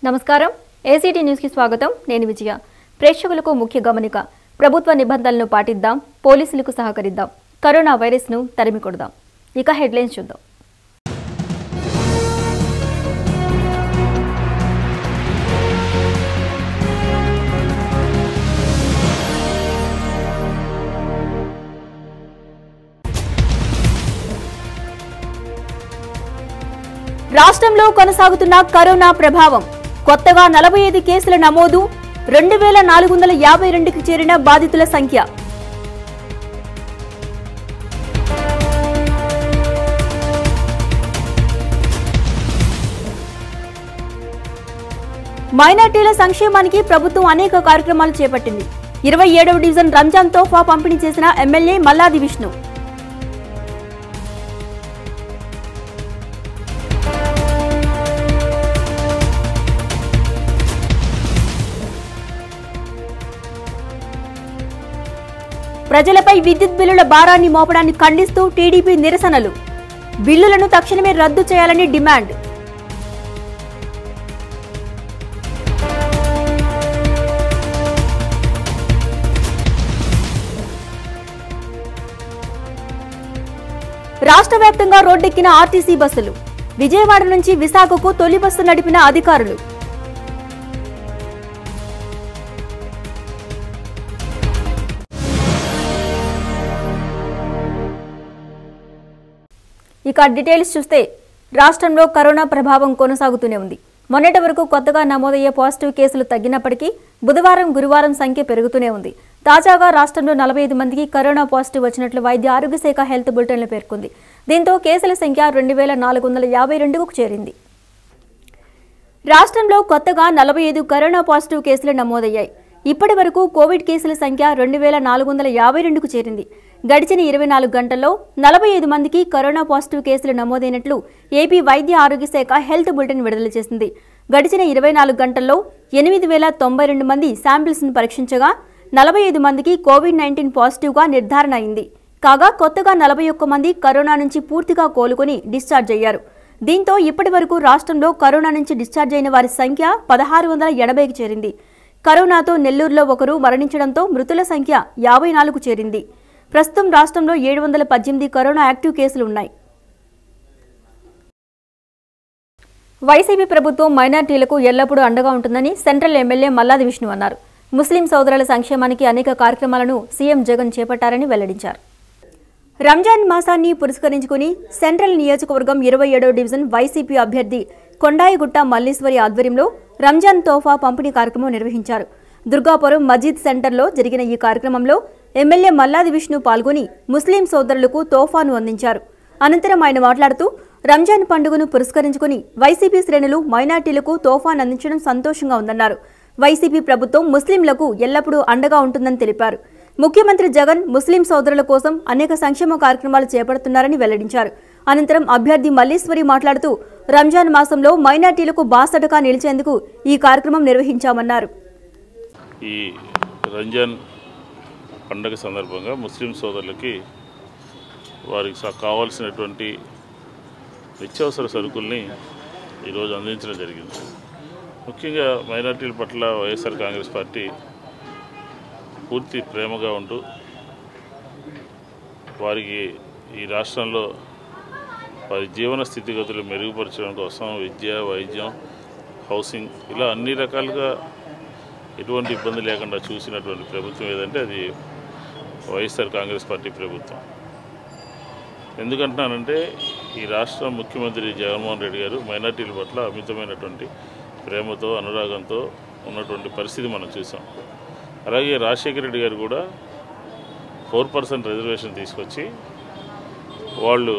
నమస్కారం ఏసీటీ న్యూస్కి స్వాగతం నేను విజయ ప్రేక్షకులకు ముఖ్య గమనిక ప్రభుత్వ నిబంధనలను పాటిద్దాం పోలీసులకు సహకరిద్దాం కరోనా వైరస్ను తరిమి కొడదాం ఇక హెడ్లైన్స్ చూద్దాం రాష్ట్రంలో కొనసాగుతున్న కరోనా ప్రభావం కొత్తగా నలభై ఐదు కేసుల నమోదు రెండు వేల నాలుగు వందల యాభై రెండుకి చేరిన బాధితుల సంఖ్య మైనార్టీల సంక్షేమానికి ప్రభుత్వం అనేక కార్యక్రమాలు చేపట్టింది ఇరవై ఏడవ డివిజన్ రంజాన్ తోఫా పంపిణీ చేసిన ఎమ్మెల్యే మల్లాది విష్ణు ప్రజలపై విద్యుత్ బిల్లుల భారాన్ని మోపడాన్ని ఖండిస్తూ టీడీపీ నిరసనలు బిల్లులను తక్షణమే రద్దు చేయాలని డిమాండ్ రాష్ట్ర వ్యాప్తంగా రోడ్డెక్కిన ఆర్టీసీ బస్సులు విజయవాడ నుంచి విశాఖకు తొలి బస్సు నడిపిన అధికారులు ఇక డీటెయిల్స్ చూస్తే రాష్ట్రంలో కరోనా ప్రభావం కొనసాగుతూనే ఉంది మొన్నటి వరకు కొత్తగా నమోదయ్యే పాజిటివ్ కేసులు తగ్గినప్పటికీ బుధవారం గురువారం సంఖ్య పెరుగుతూనే ఉంది తాజాగా రాష్ట్రంలో నలభై ఐదు మందికి కరోనా పాజిటివ్ వచ్చినట్లు వైద్య ఆరోగ్య శాఖ హెల్త్ బులెటిన్లో పేర్కొంది దీంతో కేసుల సంఖ్య రెండు వేల నాలుగు వందల యాభై రెండుకు చేరింది రాష్ట్రంలో కొత్తగా నలభై ఐదు కరోనా పాజిటివ్ కేసులు నమోదయ్యాయి ఇప్పటి వరకు కోవిడ్ కేసుల సంఖ్య రెండు వేల నాలుగు వందల యాభై రెండుకు చేరింది గడిచిన ఇరవై నాలుగు గంటల్లో నలభై ఐదు మందికి కరోనా పాజిటివ్ కేసులు నమోదైనట్లు ఏపీ వైద్య ఆరోగ్య శాఖ హెల్త్ బులెటిన్ విడుదల చేసింది గడిచిన ఇరవై నాలుగు గంటల్లో ఎనిమిది వేల తొంభై రెండు మంది శాంపిల్స్ను పరీక్షించగా నలభై ఐదు మందికి కోవిడ్ నైన్టీన్ పాజిటివ్గా నిర్ధారణ అయింది కాగా కొత్తగా నలభై ఒక్క మంది కరోనా నుంచి పూర్తిగా కోలుకొని డిశ్చార్జ్ అయ్యారు దీంతో ఇప్పటి వరకు రాష్ట్రంలో కరోనా నుంచి డిశ్చార్జ్ అయిన వారి సంఖ్య పదహారు వందల ఎనభైకి చేరింది కరోనాతో నెల్లూరులో ఒకరు మరణించడంతో మృతుల సంఖ్య యాభై నాలుగు చేరింది ప్రస్తుతం రాష్ట్రంలో ఏడు వందల పద్దెనిమిది కరోనా యాక్టివ్ కేసులు ఉన్నాయి వైసీపీ ప్రభుత్వం మైనార్టీలకు ఎల్లప్పుడూ అండగా ఉంటుందని సెంట్రల్ ఎమ్మెల్యే మల్లాది విష్ణు అన్నారు ముస్లిం సోదరుల సంక్షేమానికి అనేక కార్యక్రమాలను సీఎం జగన్ చేపట్టారని వెల్లడించారు రంజాన్ మాసాన్ని పురస్కరించుకుని సెంట్రల్ నియోజకవర్గం ఇరవై ఏడవ డివిజన్ వైసీపీ అభ్యర్థి కొండాయిగుట్ట మల్లీశ్వరి ఆధ్వర్యంలో రంజాన్ తోఫా పంపిణీ కార్యక్రమం నిర్వహించారు దుర్గాపురం మజీద్ సెంటర్లో జరిగిన ఈ కార్యక్రమంలో ఎమ్మెల్యే మల్లాది విష్ణు పాల్గొని ముస్లిం సోదరులకు తోఫాను అందించారు అనంతరం ఆయన మాట్లాడుతూ రంజాన్ పండుగను పురస్కరించుకుని వైసీపీ శ్రేణులు మైనార్టీలకు తోఫాను అందించడం సంతోషంగా ఉందన్నారు వైసీపీ ప్రభుత్వం ముస్లింలకు ఎల్లప్పుడూ అండగా ఉంటుందని తెలిపారు ముఖ్యమంత్రి జగన్ ముస్లిం సోదరుల కోసం అనేక సంక్షేమ కార్యక్రమాలు చేపడుతున్నారని వెల్లడించారు అనంతరం అభ్యర్థి మల్లీశ్వరి మాట్లాడుతూ రంజాన్ మాసంలో మైనార్టీలకు బాసటగా నిలిచేందుకు ఈ కార్యక్రమం నిర్వహించామన్నారు ఈ రంజాన్ పండగ సందర్భంగా ముస్లిం సోదరులకి వారికి స- కావాల్సినటువంటి నిత్యావసర సరుకుల్ని ఈరోజు అందించడం జరిగింది ముఖ్యంగా మైనార్టీల పట్ల వైఎస్ఆర్ కాంగ్రెస్ పార్టీ పూర్తి ప్రేమగా ఉంటూ వారికి ఈ రాష్ట్రంలో వారి జీవన స్థితిగతులు మెరుగుపరచడం కోసం విద్య వైద్యం హౌసింగ్ ఇలా అన్ని రకాలుగా ఎటువంటి ఇబ్బంది లేకుండా చూసినటువంటి ప్రభుత్వం ఏదంటే అది వైఎస్ఆర్ కాంగ్రెస్ పార్టీ ప్రభుత్వం ఎందుకంటున్నానంటే ఈ రాష్ట్ర ముఖ్యమంత్రి జగన్మోహన్ రెడ్డి గారు మైనార్టీల పట్ల అమితమైనటువంటి ప్రేమతో అనురాగంతో ఉన్నటువంటి పరిస్థితి మనం చూసాం అలాగే రాజశేఖర రెడ్డి గారు కూడా ఫోర్ పర్సెంట్ రిజర్వేషన్ తీసుకొచ్చి వాళ్ళు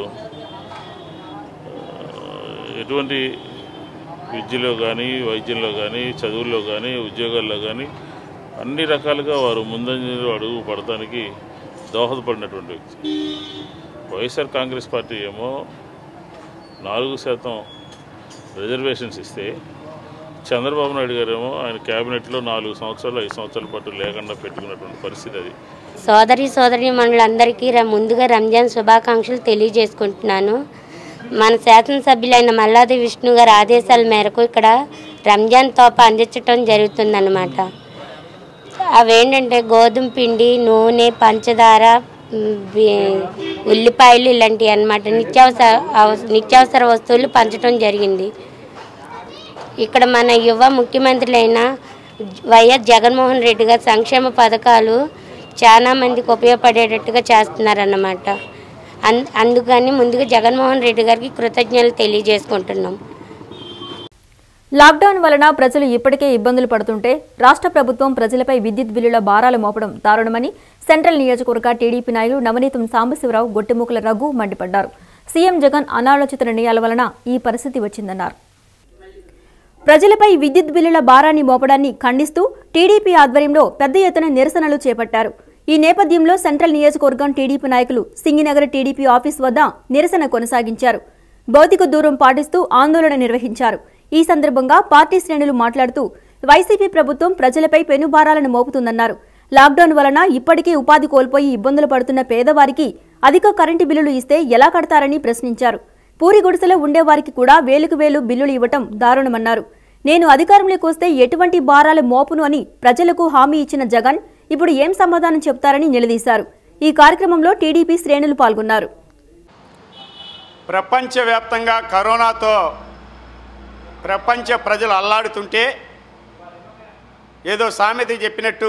ఆ, ఎటువంటి విద్యలో కానీ వైద్యంలో కానీ చదువుల్లో కానీ ఉద్యోగాల్లో కానీ అన్ని రకాలుగా వారు ముందంజలో అడుగు పడటానికి దోహదపడినటువంటి వ్యక్తి వైఎస్ఆర్ కాంగ్రెస్ పార్టీ ఏమో నాలుగు శాతం రిజర్వేషన్స్ ఇస్తే చంద్రబాబు నాయుడు గారేమో ఆయన క్యాబినెట్లో నాలుగు సంవత్సరాలు ఐదు సంవత్సరాల పాటు లేకుండా పెట్టుకున్నటువంటి పరిస్థితి అది సోదరి సోదరి మనులందరికీ ర- ముందుగా రంజాన్ శుభాకాంక్షలు తెలియజేసుకుంటున్నాను మన శాసనసభ్యులైన మల్లాది విష్ణు గారి ఆదేశాల మేరకు ఇక్కడ రంజాన్ తోప అందించటం జరుగుతుందన్నమాట అవేంటంటే గోధుమ పిండి నూనె పంచదార ఉమ్, బి- ఉల్లిపాయలు ఇలాంటివి అన్నమాట నిత్యావసర అవస- నిత్యావసర వస్తువులు పంచడం జరిగింది ఇక్కడ మన యువ ముఖ్యమంత్రులైన వైఎస్ జగన్మోహన్ రెడ్డి గారి సంక్షేమ పథకాలు చాలా మందికి ఉపయోగపడేటట్టుగా చేస్తున్నారన్నమాట అన్ అందుకని ముందుగా జగన్మోహన్ రెడ్డి గారికి కృతజ్ఞతలు తెలియజేసుకుంటున్నాం లాక్డౌన్ వలన ప్రజలు ఇప్పటికే ఇబ్బందులు పడుతుంటే రాష్ట్ర ప్రభుత్వం ప్రజలపై విద్యుత్ బిల్లుల భారాలు మోపడం దారుణమని సెంట్రల్ నియోజకవర్గ టీడీపీ నాయకులు నవనీతం సాంబశివరావు గొట్టెముకల రఘు మండిపడ్డారు సీఎం జగన్ అనాలోచిత నిర్ణయాల వలన ఈ పరిస్థితి వచ్చిందన్నారు ప్రజలపై విద్యుత్ బిల్లుల భారాన్ని మోపడాన్ని ఖండిస్తూ టీడీపీ ఆధ్వర్యంలో పెద్ద ఎత్తున నిరసనలు చేపట్టారు ఈ నేపథ్యంలో సెంట్రల్ నియోజకవర్గం టీడీపీ నాయకులు సింగినగర్ టీడీపీ ఆఫీస్ వద్ద నిరసన కొనసాగించారు భౌతిక దూరం పాటిస్తూ ఆందోళన నిర్వహించారు ఈ సందర్భంగా పార్టీ శ్రేణులు మాట్లాడుతూ వైసీపీ ప్రభుత్వం ప్రజలపై పెనుభారాలను మోపుతుందన్నారు లాక్డౌన్ వలన ఇప్పటికే ఉపాధి కోల్పోయి ఇబ్బందులు పడుతున్న పేదవారికి అధిక కరెంటు బిల్లులు ఇస్తే ఎలా కడతారని ప్రశ్నించారు పూరి గుడిసెలో ఉండేవారికి కూడా వేలుకు వేలు బిల్లులు ఇవ్వటం దారుణమన్నారు నేను అధికారంలోకి వస్తే ఎటువంటి భారాలు మోపును అని ప్రజలకు హామీ ఇచ్చిన జగన్ ఇప్పుడు ఏం సమాధానం చెప్తారని నిలదీశారు ఈ కార్యక్రమంలో టీడీపీ శ్రేణులు పాల్గొన్నారు ప్రపంచవ్యాప్తంగా కరోనాతో ప్రపంచ ప్రజలు అల్లాడుతుంటే ఏదో సామెత చెప్పినట్టు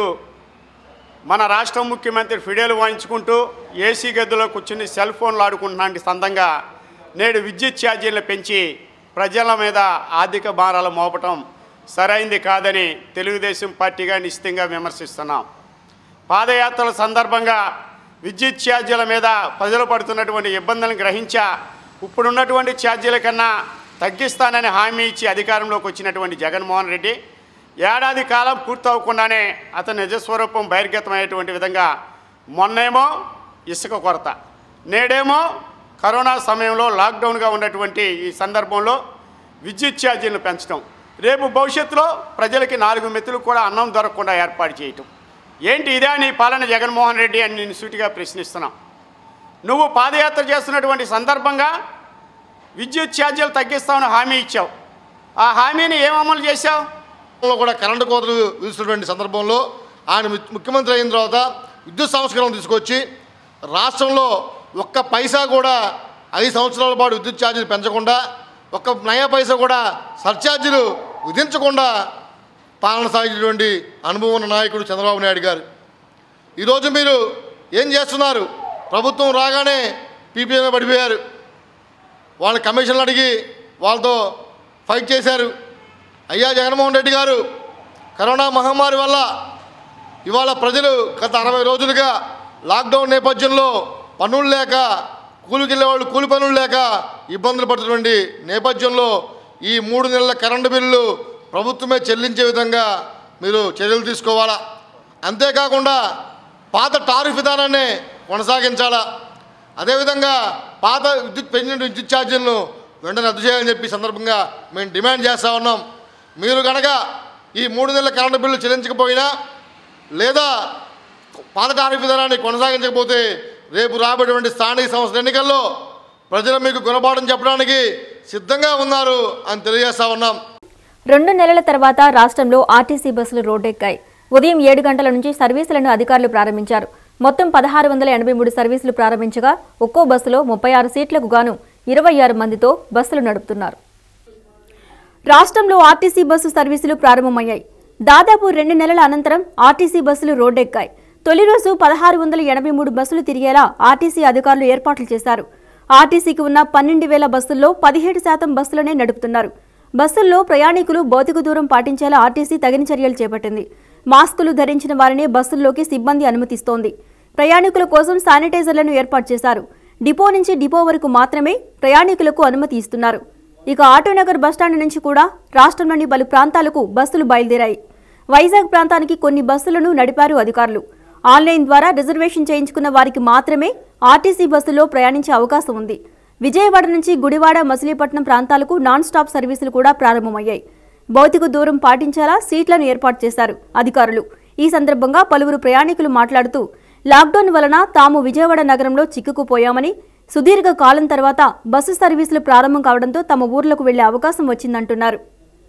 మన రాష్ట్ర ముఖ్యమంత్రి ఫిడేలు వాయించుకుంటూ ఏసీ గదిలో కూర్చుని సెల్ ఫోన్లు ఆడుకుంటున్నాంటి సందంగా నేడు విద్యుత్ ఛార్జీలను పెంచి ప్రజల మీద ఆర్థిక భారాలు మోపటం సరైంది కాదని తెలుగుదేశం పార్టీగా నిశ్చితంగా విమర్శిస్తున్నాం పాదయాత్రల సందర్భంగా విద్యుత్ ఛార్జీల మీద ప్రజలు పడుతున్నటువంటి ఇబ్బందులను గ్రహించా ఇప్పుడున్నటువంటి ఛార్జీల కన్నా తగ్గిస్తానని హామీ ఇచ్చి అధికారంలోకి వచ్చినటువంటి జగన్మోహన్ రెడ్డి ఏడాది కాలం పూర్తవకుండానే అతని నిజస్వరూపం బహిర్గతమయ్యేటువంటి విధంగా మొన్నేమో ఇసుక కొరత నేడేమో కరోనా సమయంలో లాక్డౌన్గా ఉన్నటువంటి ఈ సందర్భంలో విద్యుత్ ఛార్జీలను పెంచడం రేపు భవిష్యత్తులో ప్రజలకి నాలుగు మెతులు కూడా అన్నం దొరకకుండా ఏర్పాటు చేయటం ఏంటి ఇదే నీ పాలన జగన్మోహన్ రెడ్డి అని నేను సూటిగా ప్రశ్నిస్తున్నాం నువ్వు పాదయాత్ర చేస్తున్నటువంటి సందర్భంగా విద్యుత్ ఛార్జీలు తగ్గిస్తామని హామీ ఇచ్చావు ఆ హామీని ఏం అమలు చేశావు లో కూడా కరెంటు కోతలు విధిస్తున్నటువంటి సందర్భంలో ఆయన ము- ముఖ్యమంత్రి అయిన తర్వాత విద్యుత్ సంస్కరణలు తీసుకొచ్చి రాష్ట్రంలో ఒక్క పైసా కూడా ఐదు సంవత్సరాల పాటు విద్యుత్ ఛార్జీలు పెంచకుండా ఒక్క నయా పైసా కూడా సర్ఛార్జీలు విధించకుండా పాలన సాగించినటువంటి అనుభవం ఉన్న నాయకుడు చంద్రబాబు నాయుడు గారు ఈరోజు మీరు ఏం చేస్తున్నారు ప్రభుత్వం రాగానే పీపీఎం పడిపోయారు వాళ్ళ కమిషన్లు అడిగి వాళ్ళతో ఫైట్ చేశారు అయ్యా జగన్మోహన్ రెడ్డి గారు కరోనా మహమ్మారి వల్ల ఇవాళ ప్రజలు గత అరవై రోజులుగా లాక్డౌన్ నేపథ్యంలో పనులు లేక కూలికి వెళ్ళే వాళ్ళు కూలి పనులు లేక ఇబ్బందులు పడుతున్నటువంటి నేపథ్యంలో ఈ మూడు నెలల కరెంటు బిల్లు ప్రభుత్వమే చెల్లించే విధంగా మీరు చర్యలు తీసుకోవాలా అంతేకాకుండా పాత టారిఫ్ విధానాన్ని కొనసాగించాలా అదేవిధంగా పాత విద్యుత్ పెంచిన విద్యుత్ ఛార్జీలను వెంటనే రద్దు చేయాలని చెప్పి ఈ సందర్భంగా మేము డిమాండ్ చేస్తూ ఉన్నాం మీరు కనుక ఈ మూడు నెలల కరెంటు బిల్లు చెల్లించకపోయినా లేదా పాత టారిఫ్ విధానాన్ని కొనసాగించకపోతే రేపు రాబోయేటువంటి స్థానిక సంస్థల ఎన్నికల్లో ప్రజలు మీకు గుణపాఠం చెప్పడానికి సిద్ధంగా ఉన్నారు అని తెలియజేస్తా ఉన్నాం రెండు నెలల తర్వాత రాష్ట్రంలో ఆర్టీసీ బస్సులు రోడ్డెక్కాయి ఉదయం ఏడు గంటల నుంచి సర్వీసులను అధికారులు ప్రారంభించారు మొత్తం పదహారు వందల ఎనభై మూడు సర్వీసులు ప్రారంభించగా ఒక్కో బస్సులో ముప్పై ఆరు సీట్లకు గాను ఇరవై ఆరు మందితో బస్సులు నడుపుతున్నారు రాష్ట్రంలో ఆర్టీసీ బస్సు సర్వీసులు ప్రారంభమయ్యాయి దాదాపు రెండు నెలల అనంతరం ఆర్టీసీ బస్సులు రోడ్డెక్కాయి తొలి రోజు పదహారు వందల ఎనభై మూడు బస్సులు తిరిగేలా ఆర్టీసీ అధికారులు ఏర్పాట్లు చేశారు ఆర్టీసీకి ఉన్న పన్నెండు వేల బస్సుల్లో పదిహేడు శాతం బస్సులనే నడుపుతున్నారు బస్సుల్లో ప్రయాణికులు భౌతిక దూరం పాటించేలా ఆర్టీసీ తగిన చర్యలు చేపట్టింది మాస్కులు ధరించిన వారిని బస్సుల్లోకి సిబ్బంది అనుమతిస్తోంది ప్రయాణికుల కోసం శానిటైజర్లను ఏర్పాటు చేశారు డిపో నుంచి డిపో వరకు మాత్రమే ప్రయాణికులకు అనుమతి ఇస్తున్నారు ఇక ఆటోనగర్ బస్టాండ్ నుంచి కూడా రాష్ట్రంలోని పలు ప్రాంతాలకు బస్సులు బయలుదేరాయి వైజాగ్ ప్రాంతానికి కొన్ని బస్సులను నడిపారు అధికారులు ఆన్లైన్ ద్వారా రిజర్వేషన్ చేయించుకున్న వారికి మాత్రమే ఆర్టీసీ బస్సులో ప్రయాణించే అవకాశం ఉంది విజయవాడ నుంచి గుడివాడ మచిలీపట్నం ప్రాంతాలకు నాన్ స్టాప్ సర్వీసులు కూడా ప్రారంభమయ్యాయి భౌతిక దూరం పాటించేలా సీట్లను ఏర్పాటు చేశారు అధికారులు ఈ సందర్భంగా పలువురు ప్రయాణికులు మాట్లాడుతూ లాక్డౌన్ వలన తాము విజయవాడ నగరంలో చిక్కుకుపోయామని సుదీర్ఘ కాలం తర్వాత బస్సు సర్వీసులు ప్రారంభం కావడంతో తమ ఊర్లకు వెళ్లే అవకాశం వచ్చిందంటున్నారు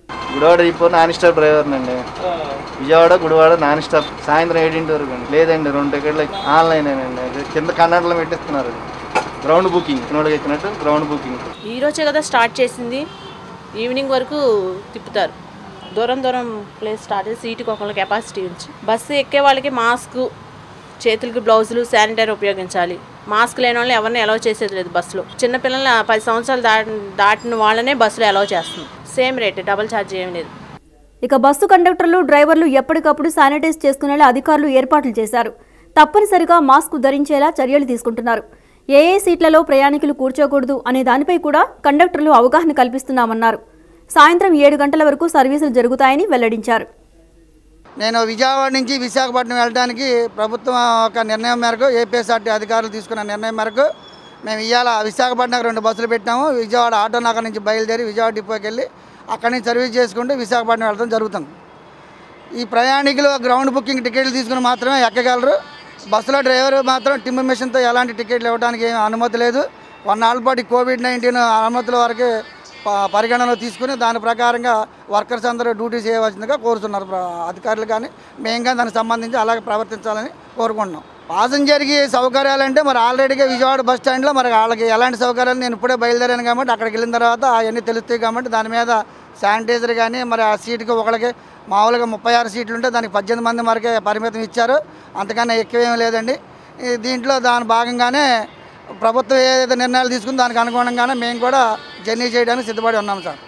Gudivada depot non stop driver అండి విజయవాడ గుడివాడ నాన్ స్టాప్ సాయంత్రం ఏడింటి వరకు అండి లేదండి రెండు టికెట్లు ఆన్లైన్ అండి కింద కన్నడలో పెట్టిస్తున్నారు గ్రౌండ్ బుకింగ్ నోడికి ఎక్కినట్టు గ్రౌండ్ బుకింగ్ ఈ రోజే కదా స్టార్ట్ చేసింది ఈవినింగ్ వరకు తిప్పుతారు దూరం దూరం ప్లేస్ స్టార్ట్ చేసి సీటుకి ఒకళ్ళ కెపాసిటీ ఉంచి బస్సు ఎక్కే వాళ్ళకి మాస్క్ చేతులకి బ్లౌజులు శానిటైజర్ ఉపయోగించాలి మాస్క్ లేని వాళ్ళని ఎవరిని అలౌ చేసేది లేదు బస్సులో చిన్నపిల్లలు పది సంవత్సరాలు దాటి దాటిన వాళ్ళనే బస్సులో అలౌ చేస్తుంది సేమ్ రేట్ డబల్ ఛార్జ్ ఏం లేదు ఇక బస్సు కండక్టర్లు డ్రైవర్లు ఎప్పటికప్పుడు శానిటైజ్ చేసుకునేలా అధికారులు ఏర్పాట్లు చేశారు తప్పనిసరిగా మాస్క్ ధరించేలా చర్యలు తీసుకుంటున్నారు ఏ ఏ సీట్లలో ప్రయాణికులు కూర్చోకూడదు అనే దానిపై కూడా కండక్టర్లు అవగాహన కల్పిస్తున్నామన్నారు సాయంత్రం ఏడు గంటల వరకు సర్వీసులు జరుగుతాయని వెల్లడించారు నేను విజయవాడ నుంచి విశాఖపట్నం వెళ్ళడానికి ప్రభుత్వం ఒక నిర్ణయం మేరకు ఏపీఎస్ఆర్టీ అధికారులు తీసుకున్న నిర్ణయం మేరకు మేము ఇవాళ విశాఖపట్నం రెండు బస్సులు పెట్టాము విజయవాడ ఆటో నగర్ నుంచి బయలుదేరి విజయవాడ డిపోకి వెళ్ళి అక్కడి నుంచి సర్వీస్ చేసుకుంటూ విశాఖపట్నం వెళ్ళడం జరుగుతుంది ఈ ప్రయాణికులు గ్రౌండ్ బుకింగ్ టికెట్లు తీసుకుని మాత్రమే ఎక్కగలరు బస్సులో డ్రైవర్ మాత్రం టిమ్ మిషన్తో ఎలాంటి టికెట్లు ఇవ్వడానికి ఏమీ అనుమతి లేదు వన్ నాలుగు పాటి కోవిడ్ నైన్టీన్ అనుమతుల వరకు ప- పరిగణనలో తీసుకుని దాని ప్రకారంగా వర్కర్స్ అందరూ డ్యూటీ చేయవలసిందిగా కోరుతున్నారు ప్ర- అధికారులు కానీ మేము కానీ దానికి సంబంధించి అలాగే ప్రవర్తించాలని కోరుకుంటున్నాం పాసెంజర్కి సౌకర్యాలు అంటే మరి ఆల్రెడీగా విజయవాడ బస్ స్టాండ్లో మరి వాళ్ళకి ఎలాంటి సౌకర్యాలు నేను ఇప్పుడే బయలుదేరాను కాబట్టి అక్కడికి వెళ్ళిన తర్వాత అవన్నీ తెలుస్తాయి కాబట్టి దాని మీద శానిటైజర్ కానీ మరి ఆ సీటుకి ఒకళ్ళకి మామూలుగా ముప్పై ఆరు సీట్లు ఉంటే దానికి పద్దెనిమిది మంది వరకే పరిమితం ఇచ్చారు అంతకన్నా ఎక్కువేమీ లేదండి ఈ దీంట్లో దాని భాగంగానే ప్రభుత్వం ఏదైతే నిర్ణయాలు తీసుకుందో దానికి అనుగుణంగానే మేము కూడా జర్నీ చేయడానికి సిద్ధపడి ఉన్నాం సార్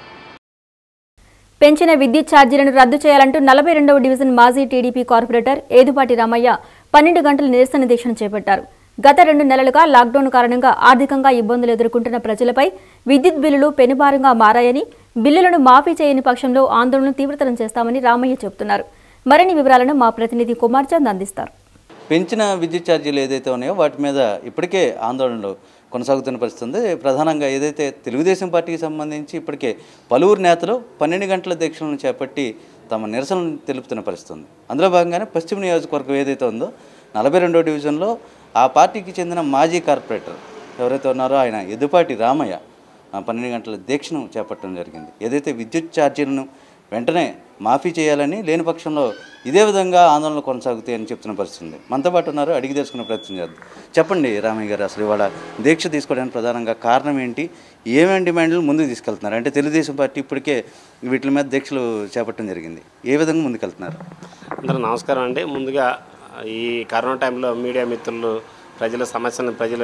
పెంచిన విద్యుత్ ఛార్జీలను రద్దు చేయాలంటూ నలభై రెండవ డివిజన్ మాజీ టీడీపీ కార్పొరేటర్ ఏదుపాటి రామయ్య పన్నెండు గంటల నిరసన దీక్షను చేపట్టారు గత రెండు నెలలుగా లాక్డౌన్ కారణంగా ఆర్థికంగా ఇబ్బందులు ఎదుర్కొంటున్న ప్రజలపై విద్యుత్ బిల్లులు పెనుభారంగా మారాయని బిల్లులను మాఫీ చేయని పక్షంలో ఆందోళన తీవ్రతరం చేస్తామని రామయ్య చెబుతున్నారు మరిన్ని వివరాలను మా ప్రతినిధి కుమార్ చంద్ అందిస్తారు పెంచిన విద్యుత్ ఛార్జీలు ఏదైతే ఉన్నాయో వాటి మీద ఇప్పటికే ఆందోళనలు కొనసాగుతున్న పరిస్థితి ఉంది ప్రధానంగా ఏదైతే తెలుగుదేశం పార్టీకి సంబంధించి ఇప్పటికే పలువురు నేతలు పన్నెండు గంటల దీక్షలను చేపట్టి తమ నిరసనలు తెలుపుతున్న పరిస్థితి ఉంది అందులో భాగంగానే పశ్చిమ నియోజకవర్గం ఏదైతే ఉందో నలభై రెండో డివిజన్లో ఆ పార్టీకి చెందిన మాజీ కార్పొరేటర్ ఎవరైతే ఉన్నారో ఆయన ఎదుపాటి రామయ్య ఆ పన్నెండు గంటల దీక్షను చేపట్టడం జరిగింది ఏదైతే విద్యుత్ ఛార్జీలను వెంటనే మాఫీ చేయాలని లేని పక్షంలో ఇదే విధంగా ఆందోళనలు కొనసాగుతాయని చెప్తున్న పరిస్థితి ఉంది మనతో పాటు ఉన్నారు అడిగి తెలుసుకునే ప్రయత్నం చేద్దాం చెప్పండి రామయ్య గారు అసలు ఇవాళ దీక్ష తీసుకోవడానికి ప్రధానంగా కారణం ఏంటి ఏమేమి డిమాండ్లు ముందుకు తీసుకెళ్తున్నారు అంటే తెలుగుదేశం పార్టీ ఇప్పటికే వీటి మీద దీక్షలు చేపట్టడం జరిగింది ఏ విధంగా ముందుకెళ్తున్నారు అందరూ నమస్కారం అండి ముందుగా ఈ కరోనా టైంలో మీడియా మిత్రులు ప్రజల సమస్యలను ప్రజల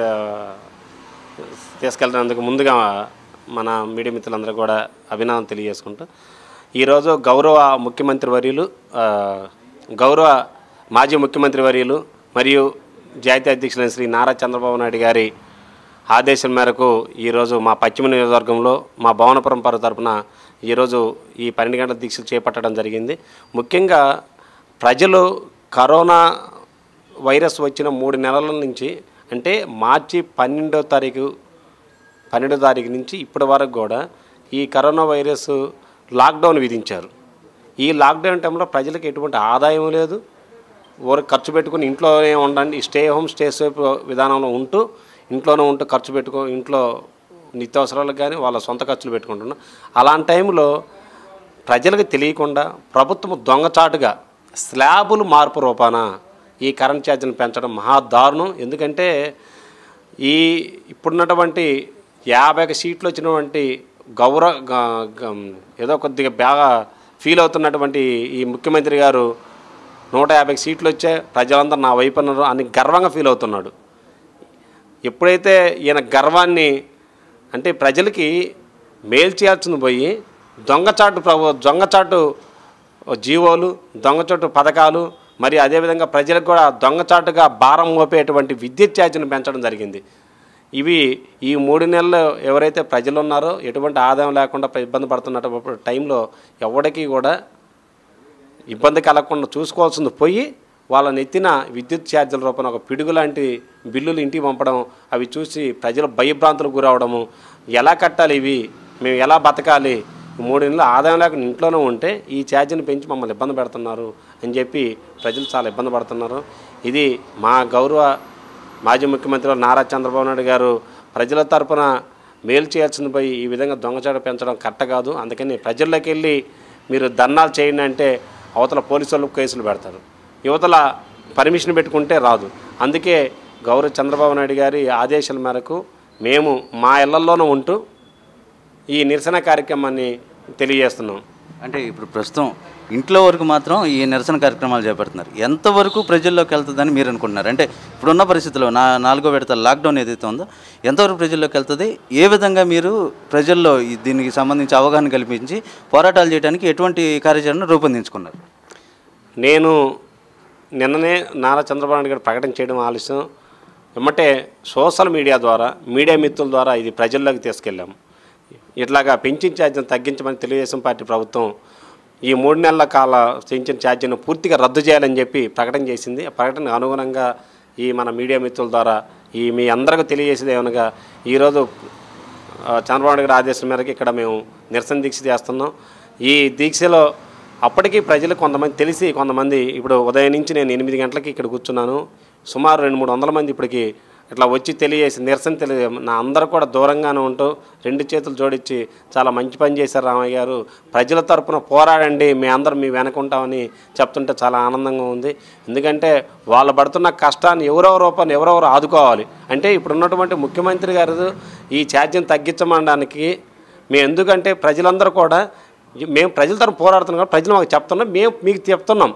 తీసుకెళ్తున్నందుకు ముందుగా మన మీడియా మిత్రులందరూ కూడా అభినందన తెలియజేసుకుంటూ ఈరోజు గౌరవ ముఖ్యమంత్రి వర్యులు ఆ, గౌరవ మాజీ ముఖ్యమంత్రి వర్యులు మరియు జాతీయ అధ్యక్షులైన శ్రీ నారా చంద్రబాబు నాయుడు గారి ఆదేశం మేరకు ఈరోజు మా పశ్చిమ నియోజకవర్గంలో మా భవనపురం పరు తరపున ఈరోజు ఈ పన్నెండు గంటల దీక్షలు చేపట్టడం జరిగింది ముఖ్యంగా ప్రజలు కరోనా వైరస్ వచ్చిన మూడు నెలల నుంచి అంటే మార్చి పన్నెండో తారీఖు పన్నెండో తారీఖు నుంచి ఇప్పటి వరకు కూడా ఈ కరోనా వైరస్ లాక్డౌన్ విధించారు ఈ లాక్డౌన్ టైంలో ప్రజలకు ఎటువంటి ఆదాయం లేదు ఊరికి ఖర్చు పెట్టుకుని ఇంట్లోనే ఉండండి స్టే హోమ్ స్టే సేఫ్ విధానంలో ఉంటూ ఇంట్లోనే ఉంటూ ఖర్చు పెట్టుకో ఇంట్లో నిత్యావసరాలకు కానీ వాళ్ళ సొంత ఖర్చులు పెట్టుకుంటున్నాం అలాంటి టైంలో ప్రజలకు తెలియకుండా ప్రభుత్వం దొంగచాటుగా స్లాబులు మార్పు రూపాన ఈ కరెంట్ ఛార్జీని పెంచడం మహా దారుణం ఎందుకంటే ఈ ఇప్పుడున్నటువంటి యాభై సీట్లు వచ్చినటువంటి గౌరవ గ- గ- ఏదో కొద్దిగా బాగా ఫీల్ అవుతున్నటువంటి ఈ ముఖ్యమంత్రి గారు నూట యాభై సీట్లు వచ్చే ప్రజలందరూ నా వైపు ఉన్నారు అని గర్వంగా ఫీల్ అవుతున్నాడు ఎప్పుడైతే ఈయన గర్వాన్ని అంటే ప్రజలకి మేలు చేయాల్సింది పోయి దొంగచాటు ప్రభు దొంగచాటు జీవోలు దొంగచాటు పథకాలు మరి అదేవిధంగా ప్రజలకు కూడా దొంగచాటుగా భారం మోపేటువంటి విద్యుత్ ఛార్జీని పెంచడం జరిగింది ఇవి ఈ మూడు నెలలు ఎవరైతే ప్రజలు ఉన్నారో ఎటువంటి ఆదాయం లేకుండా ఇబ్బంది పడుతున్నటువంటి టైంలో ఎవరికి కూడా ఇబ్బంది కలగకుండా చూసుకోవాల్సింది పోయి వాళ్ళ నెత్తిన విద్యుత్ ఛార్జీల రూపంలో ఒక పిడుగు లాంటి బిల్లులు ఇంటికి పంపడం అవి చూసి ప్రజలు భయభ్రాంతులకు గురవడము ఎలా కట్టాలి ఇవి మేము ఎలా బతకాలి ఈ మూడు నెలలు ఆదాయం లేకుండా ఇంట్లోనే ఉంటే ఈ ఛార్జీని పెంచి మమ్మల్ని ఇబ్బంది పెడుతున్నారు అని చెప్పి ప్రజలు చాలా ఇబ్బంది పడుతున్నారు ఇది మా గౌరవ మాజీ ముఖ్యమంత్రి నారా చంద్రబాబు నాయుడు గారు ప్రజల తరపున మేలు చేయాల్సింది పోయి ఈ విధంగా దొంగచాటు పెంచడం కరెక్ట్ కాదు అందుకని ప్రజల్లోకి వెళ్ళి మీరు ధర్నాలు చేయండి అంటే అవతల పోలీసు వాళ్ళు కేసులు పెడతారు యువతల పర్మిషన్ పెట్టుకుంటే రాదు అందుకే గౌరవ చంద్రబాబు నాయుడు గారి ఆదేశాల మేరకు మేము మా ఇళ్లల్లోనూ ఉంటూ ఈ నిరసన కార్యక్రమాన్ని తెలియజేస్తున్నాం అంటే ఇప్పుడు ప్రస్తుతం ఇంట్లో వరకు మాత్రం ఈ నిరసన కార్యక్రమాలు చేపడుతున్నారు ఎంతవరకు ప్రజల్లోకి వెళ్తుందని మీరు అనుకుంటున్నారు అంటే ఇప్పుడున్న పరిస్థితుల్లో నా నాలుగో విడత లాక్డౌన్ ఏదైతే ఉందో ఎంతవరకు ప్రజల్లోకి వెళ్తుంది ఏ విధంగా మీరు ప్రజల్లో ఈ దీనికి సంబంధించి అవగాహన కల్పించి పోరాటాలు చేయడానికి ఎటువంటి కార్యాచరణ రూపొందించుకున్నారు నేను నిన్ననే నారా చంద్రబాబు నాయుడు గారు ప్రకటన చేయడం ఆలస్యం వెమ్మటే సోషల్ మీడియా ద్వారా మీడియా మిత్రుల ద్వారా ఇది ప్రజల్లోకి తీసుకెళ్ళాము ఇట్లాగా పెంచిన ఛార్జీని తగ్గించమని తెలుగుదేశం పార్టీ ప్రభుత్వం ఈ మూడు నెలల కాల పెంచిన ఛార్జీని పూర్తిగా రద్దు చేయాలని చెప్పి ప్రకటన చేసింది ఆ ప్రకటనకు అనుగుణంగా ఈ మన మీడియా మిత్రుల ద్వారా ఈ మీ అందరికీ తెలియజేసేది ఏమనగా ఈరోజు ఆ, చంద్రబాబు నాయుడు గారి ఆదేశం మేరకు ఇక్కడ మేము నిరసన దీక్ష చేస్తున్నాం ఈ దీక్షలో అప్పటికీ ప్రజలు కొంతమంది తెలిసి కొంతమంది ఇప్పుడు ఉదయం నుంచి నేను ఎనిమిది గంటలకి ఇక్కడ కూర్చున్నాను సుమారు రెండు మూడు వందల మంది ఇప్పటికి ఇట్లా వచ్చి తెలియజేసి నిరసన తెలియ నా అందరూ కూడా దూరంగానే ఉంటూ రెండు చేతులు జోడించి చాలా మంచి పని చేశారు రామయ్య గారు ప్రజల తరపున పోరాడండి మీ అందరం మీ వెనక ఉంటామని చెప్తుంటే చాలా ఆనందంగా ఉంది ఎందుకంటే వాళ్ళు పడుతున్న కష్టాన్ని ఎవరెవరు రూపాన్ని ఎవరెవరు ఆదుకోవాలి అంటే ఇప్పుడు ఉన్నటువంటి ముఖ్యమంత్రి గారు ఈ ఛార్జీని తగ్గించమనడానికి మేము ఎందుకంటే ప్రజలందరూ కూడా మేము ప్రజల తరపు పోరాడుతున్నాం కాబట్టి ప్రజలు మాకు చెప్తున్నాం మేము మీకు చెప్తున్నాం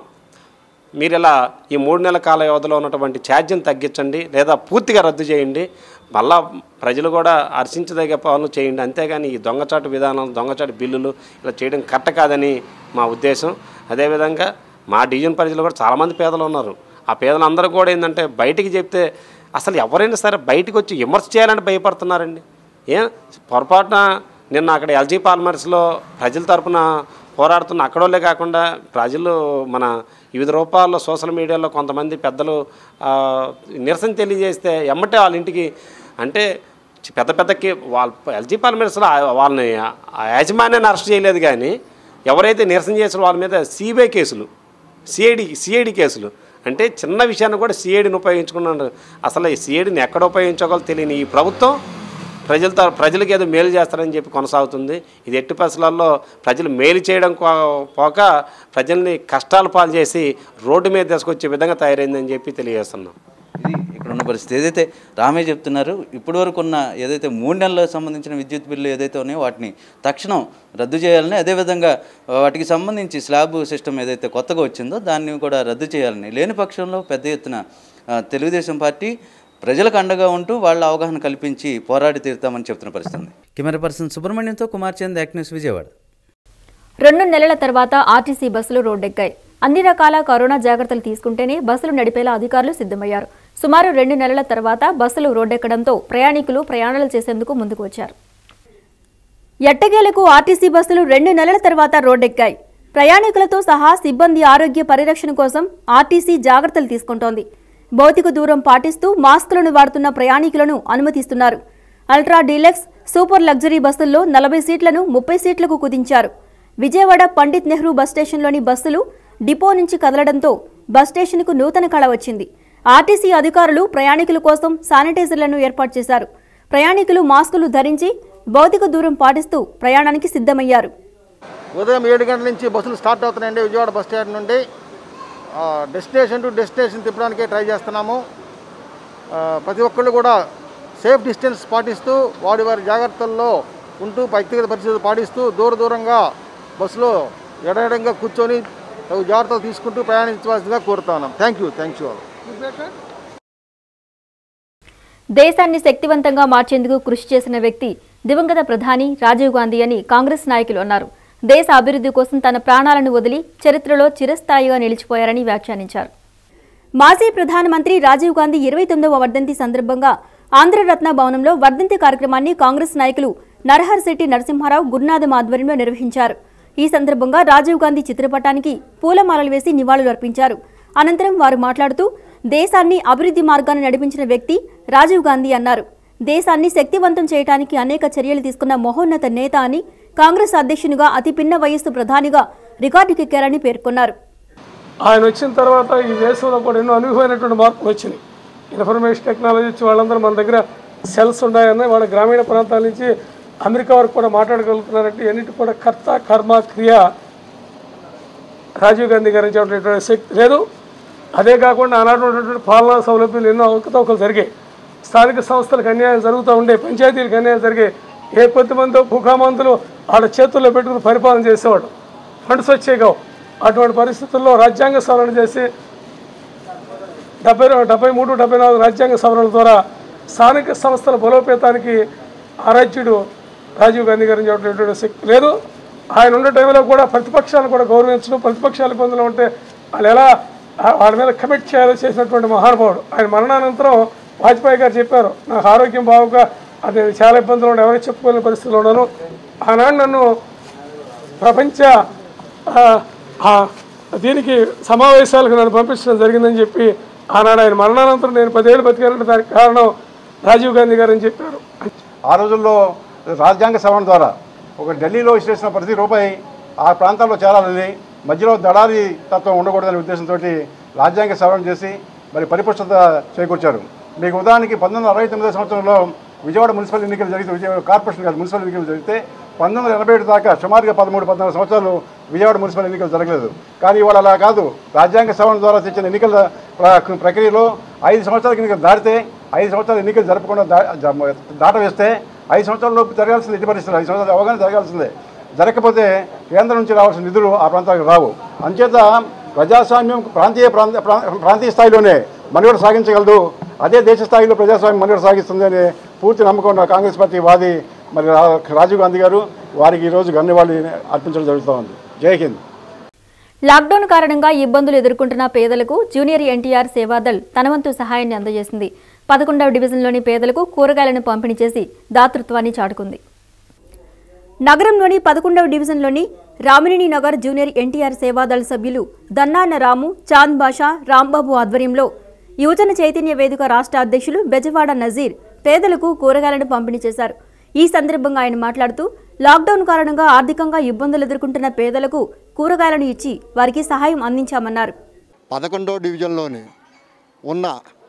మీరు ఇలా ఈ మూడు నెలల కాల వ్యవధిలో ఉన్నటువంటి ఛార్జీని తగ్గించండి లేదా పూర్తిగా రద్దు చేయండి మళ్ళా ప్రజలు కూడా హర్షించదగ్గ పనులు చేయండి అంతేగాని ఈ దొంగచాటు విధానం దొంగచాటు బిల్లులు ఇలా చేయడం కరెక్ట్ కాదని మా ఉద్దేశం అదేవిధంగా మా డివిజన్ పరిధిలో కూడా చాలామంది పేదలు ఉన్నారు ఆ పేదలందరూ కూడా ఏంటంటే బయటికి చెప్తే అసలు ఎవరైనా సరే బయటికి వచ్చి విమర్శ చేయాలంటే భయపడుతున్నారండి ఏ పొరపాటున నిన్న అక్కడ ఎల్జీ పాల్మర్స్లో ప్రజల తరపున పోరాడుతున్న అక్కడోళ్ళే కాకుండా ప్రజలు మన వివిధ రూపాల్లో సోషల్ మీడియాలో కొంతమంది పెద్దలు ఆ, నిరసన తెలియజేస్తే ఎమ్మటే వాళ్ళ ఇంటికి అంటే చి- పెద్ద పెద్దకి వాళ్ళ ఎల్జీ పార్లమెంట్స్లో వాళ్ళని ఆ యాజమాన్యాన్ని అరెస్ట్ చేయలేదు కానీ ఎవరైతే నిరసన చేసిన వాళ్ళ మీద సిబిఐ కేసులు సిఐడి సిఐడి కేసులు అంటే చిన్న విషయాన్ని కూడా సిఐడిని ఉపయోగించుకున్నారు అసలు ఈ సిఐడిని ఎక్కడ ఉపయోగించుకోవాలో తెలియని ఈ ప్రభుత్వం ప్రజలతో ప్రజలకు ఏదో మేలు చేస్తారని చెప్పి కొనసాగుతుంది ఇది ఎట్టి పరిస్థితులలో ప్రజలు మేలు చేయడం కో- పోక ప్రజల్ని కష్టాలు పాలు చేసి రోడ్డు మీద తీసుకొచ్చే విధంగా తయారైందని చెప్పి తెలియజేస్తున్నాం ఇది ఇక్కడ ఉన్న పరిస్థితి ఏదైతే రామే చెప్తున్నారు ఇప్పటి వరకు ఉన్న ఏదైతే మూడు నెలలకు సంబంధించిన విద్యుత్ బిల్లు ఏదైతే ఉన్నాయో వాటిని తక్షణం రద్దు చేయాలని అదేవిధంగా వాటికి సంబంధించి స్లాబ్ సిస్టమ్ ఏదైతే కొత్తగా వచ్చిందో దాన్ని కూడా రద్దు చేయాలని లేని పక్షంలో పెద్ద ఎత్తున ఆ, తెలుగుదేశం పార్టీ ప్రజలకు అండగా ఉంటూ వాళ్ళ అవగాహన కల్పించి పోరాడి తీరుతామని చెప్తున్న పరిస్థితి ఉంది కెమెరా పర్సన్ సుబ్రహ్మణ్యంతో కుమార్ చంద్ యాక్ న్యూస్ విజయవాడ రెండు నెలల తర్వాత ఆర్టీసీ బస్సులు రోడ్డెక్కాయి అన్ని రకాల కరోనా జాగ్రత్తలు తీసుకుంటేనే బస్సులు నడిపేలా అధికారులు సిద్ధమయ్యారు సుమారు రెండు నెలల తర్వాత బస్సులు రోడ్డెక్కడంతో ప్రయాణికులు ప్రయాణాలు చేసేందుకు ముందుకు వచ్చారు ఎట్టకేలకు ఆర్టీసీ బస్సులు రెండు నెలల తర్వాత రోడ్డెక్కాయి ప్రయాణికులతో సహా సిబ్బంది ఆరోగ్య పరిరక్షణ కోసం ఆర్టీసీ జాగ్రత్తలు తీసుకుంటోంది భౌతిక దూరం పాటిస్తూ మాస్కులను వాడుతున్న ప్రయాణికులను అనుమతిస్తున్నారు అల్ట్రా డీలక్స్ సూపర్ లగ్జరీ బస్సుల్లో నలభై సీట్లను ముప్పై సీట్లకు కుదించారు విజయవాడ పండిత్ నెహ్రూ బస్ స్టేషన్లోని బస్సులు డిపో నుంచి కదలడంతో బస్ స్టేషన్కు నూతన కళ వచ్చింది ఆర్టీసీ అధికారులు ప్రయాణికుల కోసం శానిటైజర్లను ఏర్పాటు చేశారు ప్రయాణికులు మాస్కులు ధరించి భౌతిక దూరం పాటిస్తూ ప్రయాణానికి సిద్ధమయ్యారు ఉదయం ఏడు గంటల నుంచి బస్సులు స్టార్ట్ అవుతున్నాయండి విజయవాడ బస్ స్టాండ్ నుండి ఆ, డెస్టినేషన్ టు డెస్టినేషన్ తిప్పడానికి ట్రై చేస్తున్నాము ఆ, ప్రతి ఒక్కళ్ళు కూడా సేఫ్ డిస్టెన్స్ పాటిస్తూ వారి వారి జాగ్రత్తల్లో ఉంటూ వ్యక్తిగత పరిస్థితులు పాటిస్తూ దూర దూరంగా బస్సులో ఎడఎడంగా కూర్చొని తగు జాగ్రత్తలు తీసుకుంటూ ప్రయాణించవలసిందిగా కోరుతున్నాం thank you thank you all దేశాన్ని శక్తివంతంగా మార్చేందుకు కృషి చేసిన వ్యక్తి దివంగత ప్రధాని రాజీవ్ గాంధీ అని కాంగ్రెస్ నాయకులు అన్నారు దేశ అభివృద్ధి కోసం తన ప్రాణాలను వదిలి చరిత్రలో చిరస్థాయిగా నిలిచిపోయారని వ్యాఖ్యానించారు మాజీ ప్రధానమంత్రి రాజీవ్ గాంధీ ఇరవై తొమ్మిదవ వర్ధంతి సందర్భంగా ఆంధ్రరత్న భవనంలో వర్ధంతి కార్యక్రమాన్ని కాంగ్రెస్ నాయకులు నరహర్ శెట్టి నరసింహారావు గురునాథం ఆధ్వర్యంలో నిర్వహించారు ఈ సందర్భంగా రాజీవ్ గాంధీ చిత్రపటానికి పూలమాలలు వేసి నివాళులు అర్పించారు అనంతరం వారు మాట్లాడుతూ దేశాన్ని అభివృద్ధి మార్గాన్ని నడిపించిన వ్యక్తి రాజీవ్ గాంధీ అన్నారు దేశాన్ని శక్తివంతం చేయడానికి అనేక చర్యలు తీసుకున్న మహోన్నత నేత అని కాంగ్రెస్ అధ్యక్షునిగా అతి పిన్న వయస్సు ప్రధానిగా రికార్డుకెక్కారని పేర్కొన్నారు ఆయన వచ్చిన తర్వాత ఈ దేశంలో కూడా ఎన్నో అనుభవమైనటువంటి మార్పులు వచ్చినాయి ఇన్ఫర్మేషన్ టెక్నాలజీ వచ్చి వాళ్ళందరూ మన దగ్గర సెల్స్ ఉన్నాయన్న వాళ్ళ గ్రామీణ ప్రాంతాల నుంచి అమెరికా వరకు కూడా మాట్లాడగలుగుతున్నారంటే ఎన్నిటి కూడా కర్త కర్మ క్రియ రాజీవ్ గాంధీ గారు ఇచ్చేటువంటి శక్తి లేదు అదే కాకుండా ఆనాడు ఉన్నటువంటి పాలనా సౌలభ్యాలు ఎన్నో అవకతవకలు జరిగాయి స్థానిక సంస్థలకు అన్యాయం జరుగుతూ ఉండే పంచాయతీలకు అన్యాయం జరిగాయి ఏ కొద్ది మందో భూకామంతులు వాళ్ళ చేతుల్లో పెట్టుకుని పరిపాలన చేసేవాడు ఫండ్స్ వచ్చేగావు అటువంటి పరిస్థితుల్లో రాజ్యాంగ సవరణ చేసి డెబ్బై రె- డెబ్బై మూడు డెబ్బై నాలుగు రాజ్యాంగ సవరణల ద్వారా స్థానిక సంస్థల బలోపేతానికి ఆరాధ్యుడు రాజీవ్ గాంధీ గారిని చెప్పినటువంటి శక్తి లేదు ఆయన ఉన్న టైంలో కూడా ప్రతిపక్షాలను కూడా గౌరవించడం ప్రతిపక్షాల ఇబ్బందులు ఉంటే వాళ్ళు ఎలా ఆ- వాళ్ళ మీద కమిట్ చేయాలో చేసినటువంటి మహానుభావుడు ఆయన మరణానంతరం వాజ్పేయి గారు చెప్పారు నాకు ఆరోగ్యం బాగుక అది చాలా ఇబ్బందులు ఉన్నాయి ఎవరికి చెప్పుకోలేని పరిస్థితులు ఉన్నాను ఆనాడు నన్ను ప్రపంచ ఆ, ఆ, దీనికి సమావేశాలకు నన్ను పంపించడం జరిగిందని చెప్పి ఆనాడు ఆయన మరణానంతరం నేను పదేళ్ళు బతికానంటే దానికి కారణం రాజీవ్ గాంధీ గారు అని చెప్పారు ఆ రోజుల్లో రాజ్యాంగ సవరణ ద్వారా ఒక ఢిల్లీలో విశ్లేషణ ప్రతి రూపాయి ఆ ప్రాంతాల్లో చేరాలని మధ్యలో దళారీ తత్వం ఉండకూడదనే ఉద్దేశంతో రాజ్యాంగ సవరణ చేసి మరి పరిపుష్టత చేకూర్చారు మీకు ఉదాహరణకి పంతొమ్మిది వందల అరవై తొమ్మిదో సంవత్సరంలో విజయవాడ మున్సిపల్ ఎన్నికలు జరిగితే విజయవాడ కార్పొరేషన్ కాదు మున్సిపల్ ఎన్నికలు జరిగితే పంతొమ్మిది వందల ఎనభై ఏడు దాకా సుమారుగా పదమూడు పద్నాలుగు సంవత్సరాలు విజయవాడ మున్సిపల్ ఎన్నికలు జరగలేదు కానీ ఇవాళ అలా కాదు రాజ్యాంగ సవరణ ద్వారా తెచ్చిన ఎన్నికల ప్ర- ప్రక్రియలో ఐదు సంవత్సరాల ఎన్నికలు దాటితే ఐదు సంవత్సరాలు ఎన్నికలు జరపకుండా దా- జ- దాట వేస్తే ఐదు సంవత్సరాలలోపు జరగాల్సింది ఎట్టి పరిస్థితులు ఐదు సంవత్సరాలు అవగాహన జరగాల్సిందే జరగకపోతే కేంద్రం నుంచి రావాల్సిన నిధులు ఆ ప్రాంతాలకు రావు అంచేత ప్రజాస్వామ్యం ప్రాంతీయ ప్రాంత ప్రా- ప్రాంతీయ స్థాయిలోనే మనుగడ సాగించగలదు అదే దేశ స్థాయిలో ప్రజాస్వామ్యం మనుగడ సాగిస్తుంది అనే పూర్తి నమ్మకం ఉన్న కాంగ్రెస్ పార్టీ వాది మరి రా- రాజీవ్ గాంధీ గారు వారికి ఈరోజు గన్నివాళి అర్పించడం జరుగుతూ ఉంది జై హింద్ లాక్డౌన్ కారణంగా ఇబ్బందులు ఎదుర్కొంటున్న పేదలకు జూనియర్ ఎన్టీఆర్ సేవాదల్ తన వంతు సహాయాన్ని అందజేసింది పదకొండవ డివిజన్లోని పేదలకు కూరగాయలను పంపిణీ చేసి దాతృత్వాన్ని చాటుకుంది నగరంలోని పదకొండవ డివిజన్లోని రామినేని నగర్ జూనియర్ ఎన్టీఆర్ సేవాదళ సభ్యులు దన్నాన రాము చాంద్ బాషా రాంబాబు ఆధ్వర్యంలో యువజన చైతన్య వేదిక రాష్ట్ర అధ్యక్షులు బెజవాడ నజీర్ పేదలకు కూరగాయలను పంపిణీ చేశారు ఈ సందర్భంగా ఆయన మాట్లాడుతూ లాక్డౌన్ కారణంగా ఆర్థికంగా ఇబ్బందులు ఎదుర్కొంటున్న పేదలకు కూరగాయలను ఇచ్చి వారికి సహాయం అందించామన్నారు పదకొండో డివిజన్లోని ఉన్న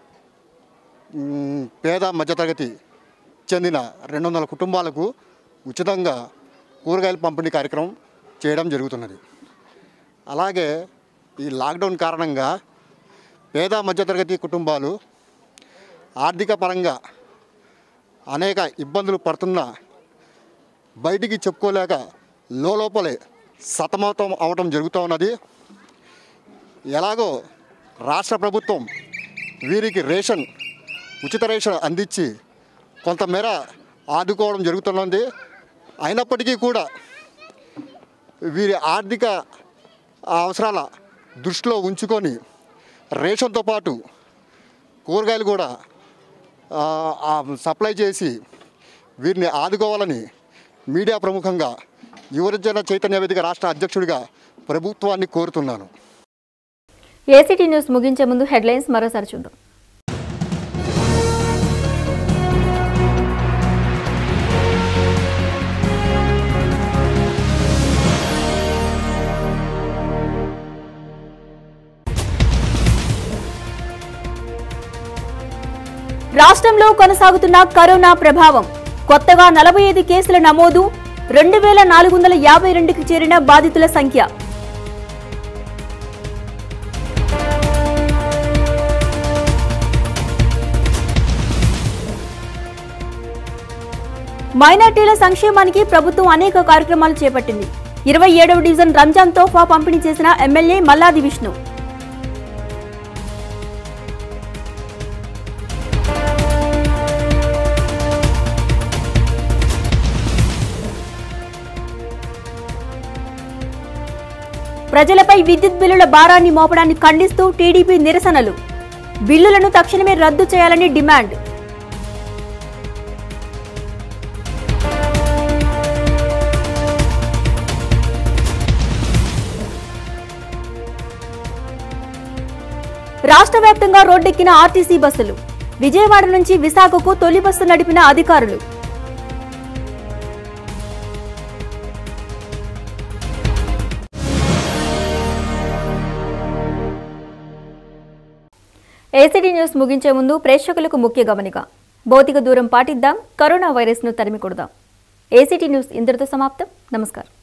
మ్, పేద మధ్యతరగతి చెందిన రెండు వందల కుటుంబాలకు ఉచితంగా కూరగాయల పంపిణీ కార్యక్రమం చేయడం జరుగుతున్నది అలాగే ఈ లాక్డౌన్ కారణంగా పేద మధ్యతరగతి కుటుంబాలు ఆర్థిక పరంగా అనేక ఇబ్బందులు పడుతున్నా బయటికి చెప్పుకోలేక లోపలే సతమతం అవటం జరుగుతూ ఉన్నది ఎలాగో రాష్ట్ర ప్రభుత్వం వీరికి రేషన్ ఉచిత రేషన్ అందించి కొంతమేర ఆదుకోవడం జరుగుతున్నది అయినప్పటికీ కూడా వీరి ఆర్థిక అవసరాల దృష్టిలో ఉంచుకొని రేషన్తో పాటు కూరగాయలు కూడా ఆ, ఆ, సప్లై చేసి వీరిని ఆదుకోవాలని మీడియా ప్రముఖంగా యువజన చైతన్య వేదిక రాష్ట్ర అధ్యక్షుడిగా ప్రభుత్వాన్ని కోరుతున్నాను ఏసీటీ న్యూస్ ముగించే ముందు హెడ్లైన్స్ మరోసారి చూద్దాం రాష్ట్రంలో కొనసాగుతున్న కరోనా ప్రభావం కొత్తగా నలభై ఐదు కేసుల నమోదు రెండు వేల నాలుగు వందల యాభై రెండుకి చేరిన బాధితుల సంఖ్య మైనార్టీల సంక్షేమానికి ప్రభుత్వం అనేక కార్యక్రమాలు చేపట్టింది ఇరవై ఏడవ డివిజన్ రంజాన్ తోఫా పంపిణీ చేసిన ఎమ్మెల్యే మల్లాది విష్ణు ప్రజలపై విద్యుత్ బిల్లుల భారాన్ని మోపడాన్ని ఖండిస్తూ టీడీపీ నిరసనలు బిల్లులను తక్షణమే రద్దు చేయాలని డిమాండ్ రాష్ట్ర వ్యాప్తంగా రోడ్డెక్కిన ఆర్టీసీ బస్సులు విజయవాడ నుంచి విశాఖకు తొలి బస్సు నడిపిన అధికారులు ఏసీడీ న్యూస్ ముగించే ముందు ప్రేక్షకులకు ముఖ్య గమనిక భౌతిక దూరం పాటిద్దాం కరోనా వైరస్ను తరిమి కొడదాం ఏసీటీ న్యూస్ ఇంతటితో సమాప్తం నమస్కారం